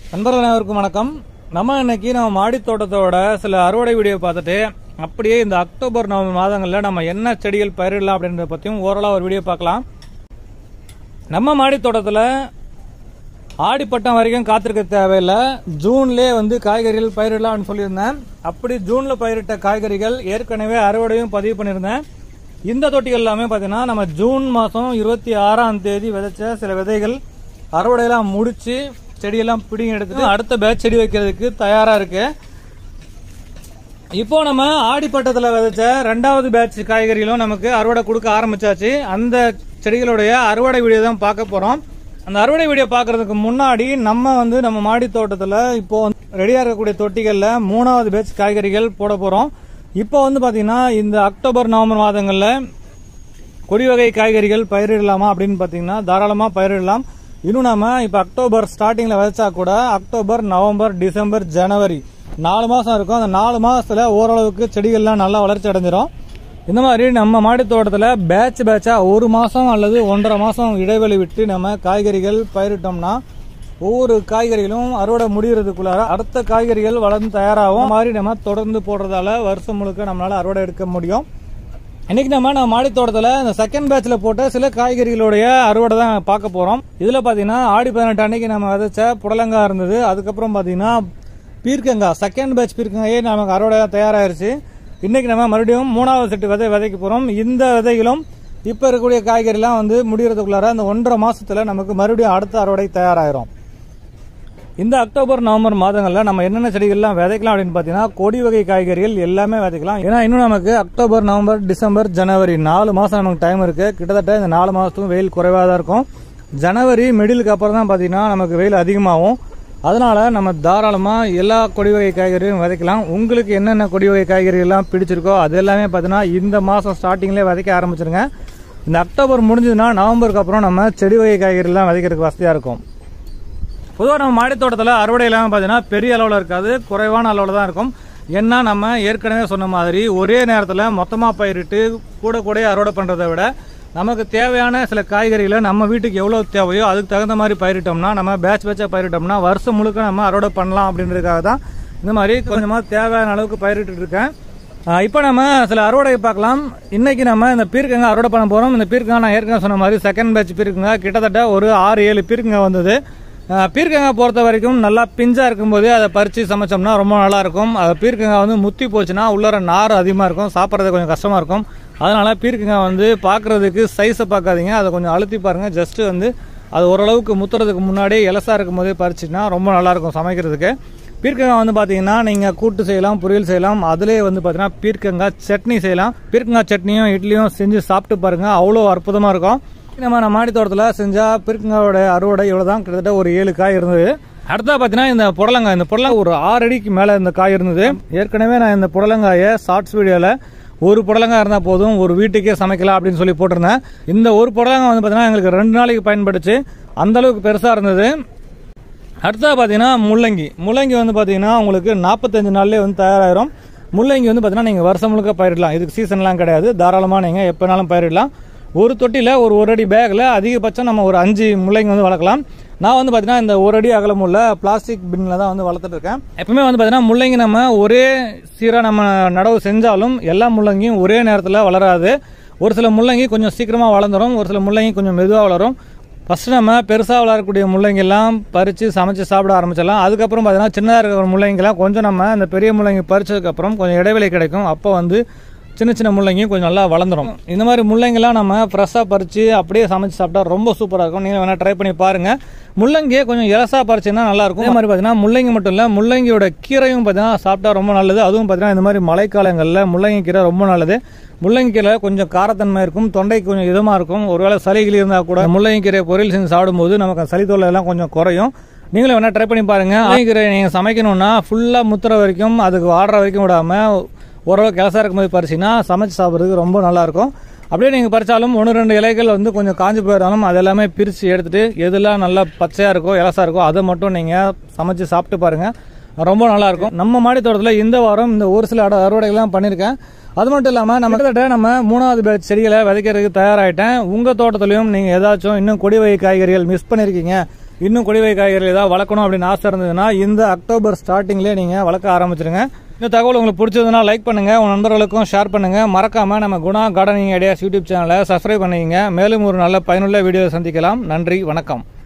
நண்பர்கள் அனைவருக்கும் வணக்கம் நம்ம இன்னைக்கு நம்ம மாடி தோட்டத்தோட சில அறுவடை வீடியோ பார்த்துட்டு அப்படியே இந்த அக்டோபர் நவம்பர் மாதங்களில் நம்ம என்ன செடிகள் பயிரிடலாம் அப்படின்றத பற்றியும் ஓரளவு ஒரு வீடியோ பார்க்கலாம் நம்ம மாடி தோட்டத்தில் ஆடிப்பட்டம் வரைக்கும் காத்திருக்க தேவையில்லை ஜூன்லேயே வந்து காய்கறிகள் பயிரிடலாம்னு சொல்லியிருந்தேன் அப்படி ஜூனில் பயிரிட்ட காய்கறிகள் ஏற்கனவே அறுவடையும் பதிவு பண்ணியிருந்தேன் இந்த தொட்டிகள் எல்லாமே பார்த்தீங்கன்னா நம்ம ஜூன் மாதம் இருபத்தி ஆறாம் தேதி விதைச்ச சில விதைகள் அறுவடையெல்லாம் முடிச்சு செடியெல்லாம் பிடிங்கி எடுத்துட்டு அடுத்த பேட்ச் செடி வைக்கிறதுக்கு தயாராக இருக்கு இப்போ நம்ம ஆடிப்பட்டத்தில் விதைச்ச ரெண்டாவது பேட்ச் காய்கறிகளும் நமக்கு அறுவடை கொடுக்க ஆரம்பிச்சாச்சு அந்த செடிகளுடைய அறுவடை வீடியோ தான் பார்க்க போறோம் அந்த அறுவடை வீடியோ பார்க்கறதுக்கு முன்னாடி நம்ம வந்து நம்ம மாடி தோட்டத்தில் இப்போ ரெடியாக இருக்கக்கூடிய தொட்டிகளில் மூணாவது பேட்ச் காய்கறிகள் போட போறோம் இப்போ வந்து பார்த்தீங்கன்னா இந்த அக்டோபர் நவம்பர் மாதங்களில் கொடி வகை காய்கறிகள் பயிரிடலாமா அப்படின்னு பார்த்தீங்கன்னா தாராளமாக பயிரிடலாம் இன்னும் நாம இப்போ அக்டோபர் ஸ்டார்டிங்கில் விதைச்சா கூட அக்டோபர் நவம்பர் டிசம்பர் ஜனவரி நாலு மாதம் இருக்கும் அந்த நாலு மாதத்தில் ஓரளவுக்கு செடிகள்லாம் நல்லா வளர்ச்சி அடைஞ்சிரும் இந்த மாதிரி நம்ம மாடி தோட்டத்தில் பேட்ச் பேட்சாக ஒரு மாதம் அல்லது ஒன்றரை மாதம் இடைவெளி விட்டு நம்ம காய்கறிகள் பயிரிட்டோம்னா ஒவ்வொரு காய்கறிகளும் அறுவடை முடிகிறதுக்குள்ளார அடுத்த காய்கறிகள் வளர்ந்து தயாராகும் இந்த மாதிரி நம்ம தொடர்ந்து போடுறதால வருஷம் முழுக்க நம்மளால அறுவடை எடுக்க முடியும் இன்னைக்கு நம்ம நம்ம மாடி தோட்டத்தில் இந்த செகண்ட் பேட்ச்ல போட்ட சில காய்கறிகளுடைய அறுவடை தான் பார்க்க போறோம் இதுல பாத்தீங்கன்னா ஆடி பதினெட்டு அன்னைக்கு நம்ம விதைச்ச புடலங்காய் இருந்தது அதுக்கப்புறம் பாத்தீங்கன்னா பீர்க்கங்காய் செகண்ட் பேட்ச் பீர்க்கங்காயே நமக்கு அறுவடை தயாராயிருச்சு இன்னைக்கு நம்ம மறுபடியும் மூணாவது செட்டு விதை விதைக்க போறோம் இந்த விதைகளும் இப்ப இருக்கக்கூடிய காய்கறிலாம் வந்து முடிகிறதுக்குள்ளார அந்த ஒன்றரை மாசத்துல நமக்கு மறுபடியும் அடுத்த அறுவடை தயாராயிரும் இந்த அக்டோபர் நவம்பர் மாதங்களில் நம்ம என்னென்ன செடிகள்லாம் விதைக்கலாம் அப்படின்னு பார்த்தீங்கன்னா கொடி வகை காய்கறிகள் எல்லாமே விதைக்கலாம் ஏன்னா இன்னும் நமக்கு அக்டோபர் நவம்பர் டிசம்பர் ஜனவரி நாலு மாதம் நமக்கு டைம் இருக்கு கிட்டத்தட்ட இந்த நாலு மாதத்துக்கும் வெயில் குறைவாக தான் இருக்கும் ஜனவரி மிடிலுக்கு அப்புறம் தான் பார்த்தீங்கன்னா நமக்கு வெயில் அதிகமாகும் அதனால நம்ம தாராளமாக எல்லா கொடி வகை காய்கறியும் விதைக்கலாம் உங்களுக்கு என்னென்ன கொடி வகை காய்கறிகள்லாம் பிடிச்சிருக்கோ அது எல்லாமே பார்த்தீங்கன்னா இந்த மாதம் ஸ்டார்டிங்லேயே விதைக்க ஆரம்பிச்சிருங்க இந்த அக்டோபர் முடிஞ்சதுன்னா நவம்பருக்கு அப்புறம் நம்ம செடி வகை காய்கறிலாம் விதைக்கிறதுக்கு வசதியாக இருக்கும் பொதுவாக நம்ம மாடித்தோட்டத்தில் அறுவடை இல்லாமல் பார்த்தீங்கன்னா பெரிய அளவில் இருக்காது குறைவான அளவில் தான் இருக்கும் ஏன்னா நம்ம ஏற்கனவே சொன்ன மாதிரி ஒரே நேரத்தில் மொத்தமாக பயிரிட்டு கூட கூட அறுவடை பண்ணுறதை விட நமக்கு தேவையான சில காய்கறிகளை நம்ம வீட்டுக்கு எவ்வளோ தேவையோ அதுக்கு தகுந்த மாதிரி பயிரிட்டோம்னா நம்ம பேட்ச் பேட்சாக பயிரிட்டோம்னா வருஷம் முழுக்க நம்ம அறுவடை பண்ணலாம் அப்படின்றதுக்காக தான் இந்த மாதிரி கொஞ்சமாக தேவையான அளவுக்கு பயிரிட்டு இருக்கேன் இப்போ நம்ம சில அறுவடை பார்க்கலாம் இன்னைக்கு நம்ம இந்த பீர்க்கங்காய் அறுவடை பண்ண போகிறோம் இந்த பீர்க்கங்காய் நான் ஏற்கனவே சொன்ன மாதிரி செகண்ட் பேட்ச் பீர்க்கங்காய் கிட்டத்தட்ட ஒரு ஆறு ஏழு பீர்க்கங்காய் வந்தது அஹ் பீர்க்கங்காய் பொறுத்த வரைக்கும் நல்லா பிஞ்சா இருக்கும்போது அதை பறித்து சமைச்சோம்னா ரொம்ப நல்லா இருக்கும் அது பீர்க்கங்காய் வந்து முத்தி போச்சுன்னா உள்ளர நார் அதிகமாக இருக்கும் சாப்பிட்றது கொஞ்சம் கஷ்டமாக இருக்கும் அதனால பீர்க்கங்காய் வந்து பார்க்கறதுக்கு சைஸை பார்க்காதீங்க அதை கொஞ்சம் அழுத்தி பாருங்க ஜஸ்ட் வந்து அது ஓரளவுக்கு முத்துறதுக்கு முன்னாடி இலசா இருக்கும் போதே பறிச்சுன்னா ரொம்ப நல்லா இருக்கும் சமைக்கிறதுக்கு பீர்க்கங்காய் வந்து பார்த்தீங்கன்னா நீங்கள் கூட்டு செய்யலாம் பொரியல் செய்யலாம் அதிலே வந்து பார்த்தீங்கன்னா பீர்க்கங்காய் சட்னி செய்யலாம் பீர்க்கங்காய் சட்னியும் இட்லியும் செஞ்சு சாப்பிட்டு பாருங்க அவ்வளோ அற்புதமாக இருக்கும் நம்ம நம்ம மாடி தோட்டத்தில் செஞ்சால் பீர்க்கங்காயோட அறுவடை இவ்வளோ தான் கிட்டத்தட்ட ஒரு ஏழு காய் இருந்தது அடுத்தா பார்த்தீங்கன்னா இந்த புடலங்காய் இந்த புடலங்காய் ஒரு ஆறு அடிக்கு மேலே இந்த காய் இருந்தது ஏற்கனவே நான் இந்த புடலங்காயை ஷார்ட்ஸ் வீடியோவில் ஒரு புடலங்காய் இருந்தால் போதும் ஒரு வீட்டுக்கே சமைக்கலாம் அப்படின்னு சொல்லி போட்டிருந்தேன் இந்த ஒரு புடலங்காய் வந்து பார்த்தீங்கன்னா எங்களுக்கு ரெண்டு நாளைக்கு பயன்படுச்சு அந்த அளவுக்கு பெருசாக இருந்தது அடுத்தது பார்த்தீங்கன்னா முள்ளங்கி முள்ளங்கி வந்து பார்த்தீங்கன்னா உங்களுக்கு நாற்பத்தஞ்சு நாள்லேயே வந்து தயாராகிரும் முள்ளங்கி வந்து பார்த்தீங்கன்னா நீங்கள் வருஷம் முழுக்க பயிரிடலாம் இதுக்கு சீசன்லாம் கிடையாது தாராளமாக நீங்கள் எப்போனாலும் பயிரிடலாம் ஒரு தொட்டியில் ஒரு ஒரு அடி பேக்கில் அதிகபட்சம் நம்ம ஒரு அஞ்சு முள்ளங்கி வந்து வளர்க்கலாம் நான் வந்து பார்த்தீங்கன்னா இந்த ஒரு அடி அகலம் உள்ள பிளாஸ்டிக் பின்னில் தான் வந்து வளர்த்துட்டு இருக்கேன் எப்பவுமே வந்து பார்த்தீங்கன்னா முள்ளங்கி நம்ம ஒரே சீராக நம்ம நடவு செஞ்சாலும் எல்லா முள்ளங்கியும் ஒரே நேரத்தில் வளராது ஒரு சில முள்ளங்கி கொஞ்சம் சீக்கிரமாக வளர்ந்துடும் ஒரு சில முள்ளங்கி கொஞ்சம் மெதுவாக வளரும் ஃபஸ்ட்டு நம்ம பெருசாக வளரக்கூடிய முள்ளங்கெல்லாம் பறித்து சமைச்சு சாப்பிட ஆரம்பிச்சிடலாம் அதுக்கப்புறம் பார்த்தீங்கன்னா சின்னதாக இருக்கிற முள்ளங்கிலாம் கொஞ்சம் நம்ம அந்த பெரிய முள்ளங்கி பறிச்சதுக்கப்புறம் கொஞ்சம் இடைவெளி கிடைக்கும் அப்போ வந்து சின்ன சின்ன முள்ளங்கியும் கொஞ்சம் நல்லா வளர்ந்துடும் இந்த மாதிரி முள்ளங்கிலாம் நம்ம ஃப்ரெஷ்ஷாக பறித்து அப்படியே சமைச்சு சாப்பிட்டா ரொம்ப சூப்பராக இருக்கும் நீங்கள் வேணால் ட்ரை பண்ணி பாருங்கள் முள்ளங்கியை கொஞ்சம் இலசா பறிச்சுன்னா நல்லாயிருக்கும் அதே மாதிரி பார்த்தீங்கன்னா முள்ளங்கி மட்டும் இல்லை முள்ளங்கியோட கீரையும் பார்த்தீங்கன்னா சாப்பிட்டா ரொம்ப நல்லது அதுவும் பார்த்தீங்கன்னா இந்த மாதிரி மழைக்காலங்களில் முள்ளங்கி கீரை ரொம்ப நல்லது முள்ளங்கி கீரை கொஞ்சம் காரத்தன்மை இருக்கும் தொண்டைக்கு கொஞ்சம் இதமாக இருக்கும் ஒருவேளை சளி கிளி இருந்தால் கூட முள்ளங்கி கீரை பொரியல் செஞ்சு சாப்பிடும்போது நமக்கு அந்த சளி தொல்லை எல்லாம் கொஞ்சம் குறையும் நீங்களும் வேணால் ட்ரை பண்ணி பாருங்கள் முள்ளங்கி கீரை நீங்கள் சமைக்கணும்னா ஃபுல்லாக முத்துற வரைக்கும் அதுக்கு வாடுற வரைக்கும் விடாமல் ஓரளவு கிளசா இருக்கும்போது பறிச்சிங்கன்னா சமைச்சு சாப்பிட்றதுக்கு ரொம்ப நல்லாயிருக்கும் அப்படியே நீங்கள் பறிச்சாலும் ஒன்று ரெண்டு இலைகள் வந்து கொஞ்சம் காஞ்சி போயிருந்தாலும் அது எல்லாமே பிரித்து எடுத்துட்டு எதெல்லாம் நல்லா பச்சையாக இருக்கோ இலசா இருக்கோ அதை மட்டும் நீங்கள் சமைச்சு சாப்பிட்டு பாருங்கள் ரொம்ப நல்லா இருக்கும் நம்ம மாடி தோட்டத்தில் இந்த வாரம் இந்த ஒரு சில அட- அறுவடைகள்லாம் பண்ணியிருக்கேன் அது மட்டும் இல்லாமல் நம்ம கிட்டத்தட்ட நம்ம மூணாவது பேட்ச் செடிகளை விதைக்கிறதுக்கு தயாராகிட்டேன் உங்கள் தோட்டத்துலையும் நீங்கள் ஏதாச்சும் இன்னும் கொடி வகை காய்கறிகள் மிஸ் பண்ணியிருக்கீங்க இன்னும் கொடிவை காய்கறி ஏதாவது வளர்க்கணும் அப்படின்னு ஆசை இருந்ததுன்னா இந்த அக்டோபர் ஸ்டார்டிங்லேயே நீங்கள் வளர்க்க ஆரம்பிச்சிருங்க இந்த தகவல் உங்களுக்கு பிடிச்சதுன்னா லைக் பண்ணுங்க உங்க நண்பர்களுக்கும் ஷேர் பண்ணுங்க மறக்காம நம்ம குணா கார்டனிங் ஐடியாஸ் யூடியூப் சேனலை சப்ஸ்கிரைப் பண்ணிக்கங்க மேலும் ஒரு நல்ல பயனுள்ள வீடியோ சந்திக்கலாம் நன்றி வணக்கம்